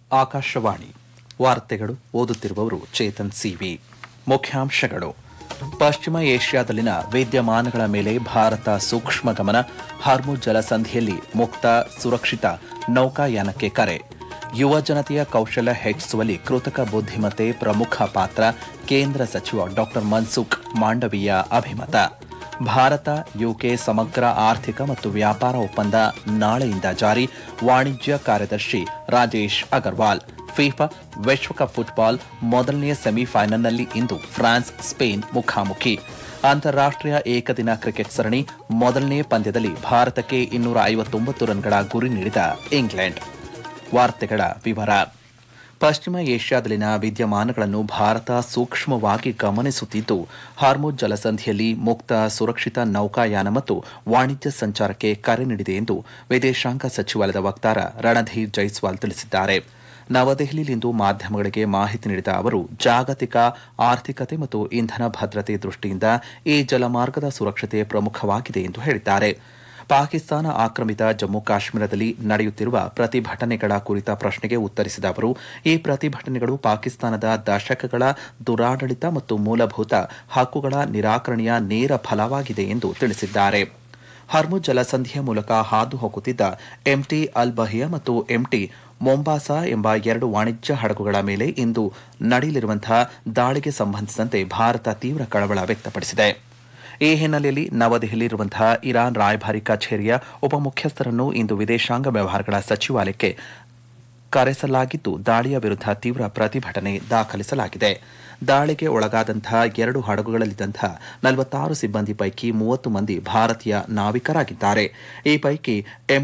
ಆಕಾಶವಾಣಿ ವಾರ್ತೆಗಳು ಓದುತ್ತಿರುವವರು ಚೇತನ್ ಸಿವಿ ಮುಖ್ಯಾಂಶಗಳು ಪಶ್ಚಿಮ ಏಷ್ಯಾದಲ್ಲಿನ ವಿದ್ಯಮಾನಗಳ ಮೇಲೆ ಭಾರತ ಸೂಕ್ಷ್ಮ ಗಮನ ಹಾರ್ಮುಜ್ ಜಲಸಂಧಿಯಲ್ಲಿ ಮುಕ್ತ ಸುರಕ್ಷಿತ ನೌಕಾಯಾನಕ್ಕೆ ಕರೆ ಯುವ ಜನತೆಯ ಕೌಶಲ್ಯ ಹೆಚ್ಚಿಸುವಲ್ಲಿ ಕೃತಕ ಬುದ್ಧಿಮತ್ತೆ ಪ್ರಮುಖ ಪಾತ್ರ ಕೇಂದ್ರ ಸಚಿವ ಡಾ ಮನ್ಸುಖ್ ಮಾಂಡವೀಯ ಅಭಿಮತ ಭಾರತ ಯುಕೆ ಸಮಗ್ರ ಆರ್ಥಿಕ ಮತ್ತು ವ್ಯಾಪಾರ ಒಪ್ಪಂದ ನಾಳೆಯಿಂದ ಜಾರಿ ವಾಣಿಜ್ಯ ಕಾರ್ಯದರ್ಶಿ ರಾಜೇಶ್ ಅಗರ್ವಾಲ್ ಫಿಫಾ ವಿಶ್ವಕಪ್ ಫುಟ್ಬಾಲ್ ಮೊದಲನೆಯ ಸೆಮಿಫೈನಲ್ನಲ್ಲಿ ಇಂದು ಫ್ರಾನ್ಸ್ ಸ್ಪೇನ್ ಮುಖಾಮುಖಿ ಅಂತಾರಾಷ್ಟ್ರೀಯ ಏಕದಿನ ಕ್ರಿಕೆಟ್ ಸರಣಿ ಮೊದಲನೇ ಪಂದ್ಯದಲ್ಲಿ ಭಾರತಕ್ಕೆ ಇನ್ನೂರ ಐವತ್ತೊಂಬತ್ತು ರನ್ಗಳ ಗುರಿ ನೀಡಿದ ಇಂಗ್ಲೆಂಡ್ ವಾರ್ತೆಗಳ ವಿವರ ಪಶ್ಚಿಮ ಏಷ್ಯಾದಲ್ಲಿನ ವಿದ್ಯಮಾನಗಳನ್ನು ಭಾರತ ಸೂಕ್ಷ್ಮವಾಗಿ ಗಮನಿಸುತ್ತಿದ್ದು ಹಾರ್ಮುಜ್ ಜಲಸಂಧಿಯಲ್ಲಿ ಮುಕ್ತ ಸುರಕ್ಷಿತ ನೌಕಾಯಾನ ಮತ್ತು ವಾಣಿಜ್ಯ ಸಂಚಾರಕ್ಕೆ ಕರೆ ನೀಡಿದೆ ಎಂದು ವಿದೇಶಾಂಗ ಸಚಿವಾಲಯದ ವಕ್ತಾರ ರಣಧೀರ್ ಜೈಸ್ವಾಲ್ ತಿಳಿಸಿದ್ದಾರೆ ನವದೆಹಲಿಯಲ್ಲಿಂದು ಮಾಧ್ಯಮಗಳಿಗೆ ಮಾಹಿತಿ ನೀಡಿದ ಅವರು ಜಾಗತಿಕ ಆರ್ಥಿಕತೆ ಮತ್ತು ಇಂಧನ ಭದ್ರತೆ ದೃಷ್ಟಿಯಿಂದ ಈ ಜಲಮಾರ್ಗದ ಸುರಕ್ಷತೆ ಪ್ರಮುಖವಾಗಿದೆ ಎಂದು ಹೇಳಿದ್ದಾರೆ ಪಾಕಿಸ್ತಾನ ಆಕ್ರಮಿತ ಜಮ್ಮು ಕಾಶ್ಮೀರದಲ್ಲಿ ನಡೆಯುತ್ತಿರುವ ಪ್ರತಿಭಟನೆಗಳ ಕುರಿತ ಪ್ರಶ್ನೆಗೆ ಉತ್ತರಿಸಿದ ಅವರು ಈ ಪ್ರತಿಭಟನೆಗಳು ಪಾಕಿಸ್ತಾನದ ದಶಕಗಳ ದುರಾಡಳಿತ ಮತ್ತು ಮೂಲಭೂತ ಹಕ್ಕುಗಳ ನಿರಾಕರಣೆಯ ನೇರ ಫಲವಾಗಿದೆ ಎಂದು ತಿಳಿಸಿದ್ದಾರೆ ಹರ್ಮುಜ್ ಜಲಸಂಧಿಯ ಮೂಲಕ ಹಾದು ಹೋಗುತ್ತಿದ್ದ ಎಂಟಿ ಅಲ್ ಬಹಿಯಾ ಮತ್ತು ಎಂಟಿ ಮೊಂಬಾಸಾ ಎಂಬ ಎರಡು ವಾಣಿಜ್ಯ ಹಡಗುಗಳ ಮೇಲೆ ಇಂದು ನಡೆಯಲಿರುವಂತಹ ದಾಳಿಗೆ ಸಂಬಂಧಿಸಿದಂತೆ ಭಾರತ ತೀವ್ರ ಕಳವಳ ವ್ಯಕ್ತಪಡಿಸಿದೆ ಈ ಹಿನ್ನೆಲೆಯಲ್ಲಿ ನವದೆಹಲಿಯಲ್ಲಿರುವಂತಹ ಇರಾನ್ ರಾಯಭಾರಿ ಕಚೇರಿಯ ಉಪಮುಖ್ಯಸ್ಥರನ್ನು ಇಂದು ವಿದೇಶಾಂಗ ವ್ಯವಹಾರಗಳ ಸಚಿವಾಲಯಕ್ಕೆ ಕರೆಸಲಾಗಿದ್ದು ದಾಳಿಯ ವಿರುದ್ಧ ತೀವ್ರ ಪ್ರತಿಭಟನೆ ದಾಖಲಿಸಲಾಗಿದೆ ದಾಳಿಗೆ ಒಳಗಾದಂತಹ ಎರಡು ಹಡಗುಗಳಲ್ಲಿದ್ದಂತಹ ನಲವತ್ತಾರು ಸಿಬ್ಬಂದಿ ಪೈಕಿ ಮೂವತ್ತು ಮಂದಿ ಭಾರತೀಯ ನಾವಿಕರಾಗಿದ್ದಾರೆ ಈ ಪೈಕಿ ಎಂ